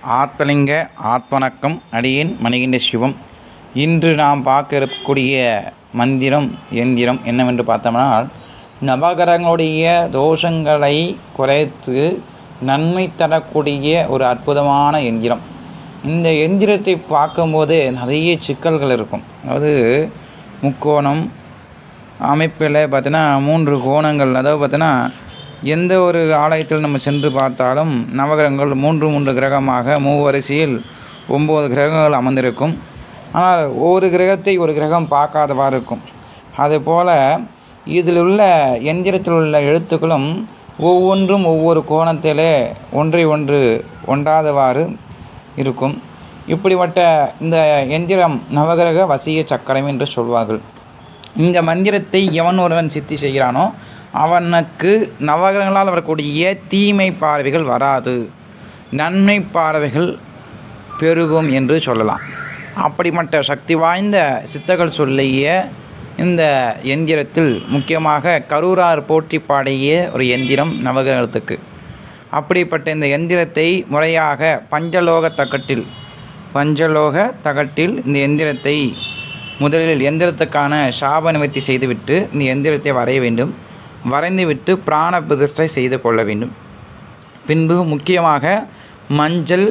ஆத்மலிங்க ஆத்மணக்கம் அடியேன் மணிகண்ட சிவம் இன்று நாம் பார்க்க இருக்கக்கூடிய மந்திரம் எந்திரம் என்னவென்று பார்த்தோம்னா நவகிரகங்களுடைய தோஷங்களை குறைத்து நன்மை தரக்கூடிய ஒரு அற்புதமான எந்திரம் இந்த எந்திரத்தை பார்க்கும்போது நிறைய சிக்கல்கள் இருக்கும் அதாவது முக்கோணம் அமைப்பில் பார்த்தீங்கன்னா மூன்று கோணங்கள் அதாவது பார்த்தீங்கன்னா எந்த ஒரு ஆலயத்தில் நம்ம சென்று பார்த்தாலும் நவகிரகங்கள் மூன்று மூன்று கிரகமாக மூவரிசையில் ஒம்பது கிரகங்கள் அமர்ந்திருக்கும் ஆனால் ஒரு கிரகத்தை ஒரு கிரகம் பார்க்காதவாறு இருக்கும் அதுபோல் இதில் உள்ள எந்திரத்தில் உள்ள எழுத்துக்களும் ஒவ்வொன்றும் ஒவ்வொரு கோணத்திலே ஒன்றை ஒன்று ஒன்றாதவாறு இருக்கும் இப்படிப்பட்ட இந்த எந்திரம் நவகிரக வசிய சக்கரம் என்று சொல்வார்கள் இந்த மந்திரத்தை எவன் ஒருவன் சித்தி செய்கிறானோ அவனுக்கு நவகிரகங்களால் வரக்கூடிய தீமை பார்வைகள் வராது நன்மை பார்வைகள் பெருகும் என்று சொல்லலாம் அப்படிப்பட்ட சக்தி வாய்ந்த சித்தர்கள் சொல்லிய இந்த எந்திரத்தில் முக்கியமாக கரூரார் போற்றி பாடிய ஒரு எந்திரம் நவகிரகத்துக்கு அப்படிப்பட்ட இந்த எந்திரத்தை முறையாக பஞ்சலோக தகட்டில் பஞ்சலோக தகட்டில் இந்த எந்திரத்தை முதலில் எந்திரத்துக்கான சாப நிவர்த்தி செய்துவிட்டு இந்த எந்திரத்தை வரைய வேண்டும் வரைந்துவிட்டு பிராண பிரதிஷ்டை செய்து கொள்ள வேண்டும் பின்பு முக்கியமாக மஞ்சள்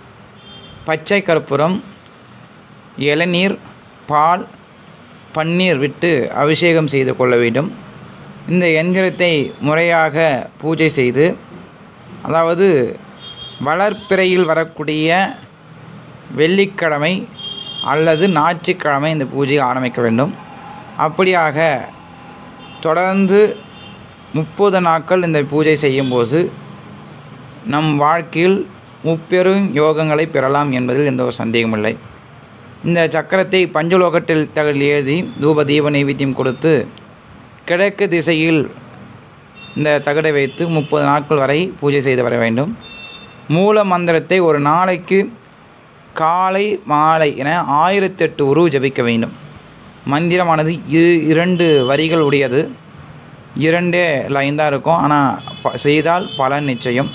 பச்சை கற்பூரம் இளநீர் பால் பன்னீர் விட்டு அபிஷேகம் செய்து கொள்ள வேண்டும் இந்த எந்திரத்தை முறையாக பூஜை செய்து அதாவது வளர்ப்பிறையில் வரக்கூடிய வெள்ளிக்கிழமை அல்லது ஞாயிற்றுக்கிழமை இந்த பூஜையை ஆரம்பிக்க வேண்டும் அப்படியாக தொடர்ந்து முப்பது நாட்கள் இந்த பூஜை செய்யும்போது நம் வாழ்க்கையில் முப்பெரும் யோகங்களை பெறலாம் என்பதில் எந்த ஒரு சந்தேகமில்லை இந்த சக்கரத்தை பஞ்சலோகத்தில் தகல் ஏதி தூப தீப நைவேத்தியம் கொடுத்து கிழக்கு திசையில் இந்த தகடை வைத்து முப்பது நாட்கள் வரை பூஜை செய்து வர வேண்டும் மூல மந்திரத்தை ஒரு நாளைக்கு காலை மாலை என ஆயிரத்தெட்டு உரு ஜபிக்க வேண்டும் மந்திரமானது இரு இரண்டு வரிகள் உடையது இரண்டே லைன் தான் இருக்கும் ஆனால் ப செய்தால் பலன் நிச்சயம்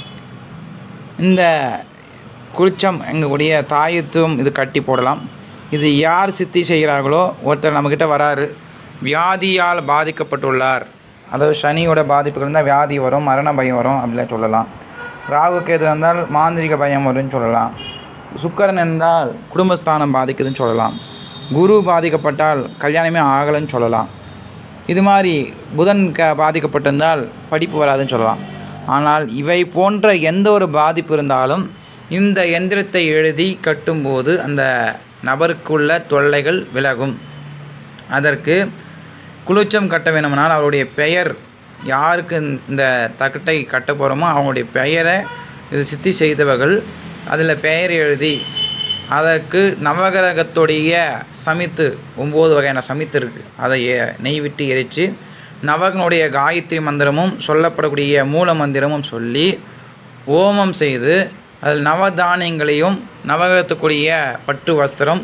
இந்த குளிச்சம் எங்களுடைய தாயத்துவம் இது கட்டி போடலாம் இது யார் சித்தி செய்கிறார்களோ ஒருத்தர் நம்மக்கிட்ட வராரு வியாதியால் பாதிக்கப்பட்டுள்ளார் அதாவது சனியோட பாதிப்புகள் இருந்தால் வியாதி வரும் மரண பயம் வரும் அப்படிலாம் சொல்லலாம் ராகு கேது இருந்தால் மாந்திரிக பயம் வரும்னு சொல்லலாம் சுக்கரன் இருந்தால் குடும்பஸ்தானம் பாதிக்குதுன்னு சொல்லலாம் குரு பாதிக்கப்பட்டால் கல்யாணமே ஆகலைன்னு சொல்லலாம் இது மாதிரி புதன் க பாதிக்கப்பட்டிருந்தால் படிப்பு வராதுன்னு சொல்லலாம் ஆனால் இவை போன்ற எந்த ஒரு பாதிப்பு இருந்தாலும் இந்த எந்திரத்தை எழுதி கட்டும்போது அந்த நபருக்குள்ள தொல்லைகள் விலகும் அதற்கு குளிச்சம் கட்ட வேணும்னால் அவருடைய பெயர் யாருக்கு இந்த தகட்டை கட்ட போகிறோமோ அவங்களுடைய பெயரை இது சித்தி செய்தவர்கள் அதில் பெயர் எழுதி அதற்கு நவகிரகத்துடைய சமித்து ஒம்பது வகையான சமித்து இருக்குது அதை நெய் விட்டு எரித்து நவகனுடைய காயத்ரி மந்திரமும் சொல்லப்படக்கூடிய மூல மந்திரமும் சொல்லி ஓமம் செய்து அதில் நவதானியங்களையும் நவகிரகத்துக்குரிய பட்டு வஸ்திரம்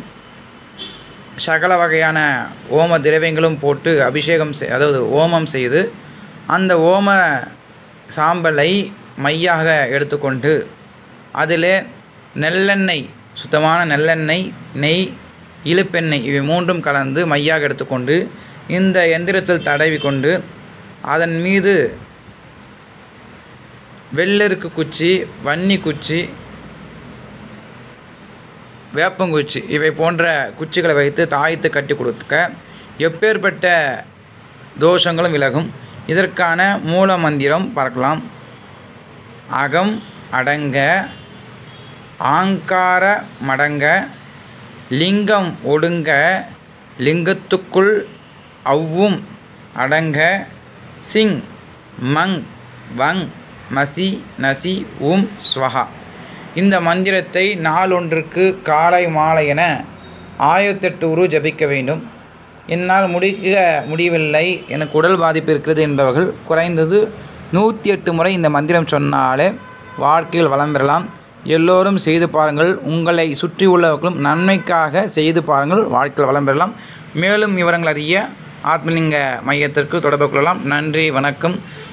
சகல வகையான ஓம திரவியங்களும் போட்டு அபிஷேகம் செய் அதாவது ஓமம் செய்து அந்த ஓம சாம்பலை மையாக எடுத்துக்கொண்டு அதில் நெல்லெண்ணெய் சுத்தமான நல்லெண்ணெய் நெய் இழுப்பெண்ணெய் இவை மூன்றும் கலந்து மையாக எடுத்துக்கொண்டு இந்த எந்திரத்தில் தடவி கொண்டு அதன் மீது வெள்ளருக்கு குச்சி வன்னி குச்சி வேப்பங்குச்சி இவை போன்ற குச்சிகளை வைத்து தாயத்து கட்டி கொடுக்க எப்பேற்பட்ட தோஷங்களும் விலகும் இதற்கான மூல மந்திரம் பார்க்கலாம் அகம் அடங்க ஆங்கார மடங்க லிங்கம் ஒடுங்க லிங்கத்துக்குள் அவ்வும் அடங்க சிங் மங் வங் மசி நசி உம் ஸ்வஹா இந்த மந்திரத்தை நாளொன்றுக்கு காலை மாலை என ஆயிரத்தெட்டு உரு ஜபிக்க வேண்டும் என்னால் முடிக்க முடியவில்லை எனக்கு உடல் பாதிப்பு இருக்கிறது என்பவர்கள் குறைந்தது நூற்றி எட்டு முறை இந்த மந்திரம் சொன்னாலே வாழ்க்கையில் வளம் பெறலாம் எல்லோரும் செய்து பாருங்கள் உங்களை சுற்றி உள்ளவர்களும் நன்மைக்காக செய்து பாருங்கள் வாழ்க்கையில் வளம் பெறலாம் மேலும் விவரங்கள் அறிய ஆத்மலிங்க மையத்திற்கு தொடர்பு கொள்ளலாம் நன்றி வணக்கம்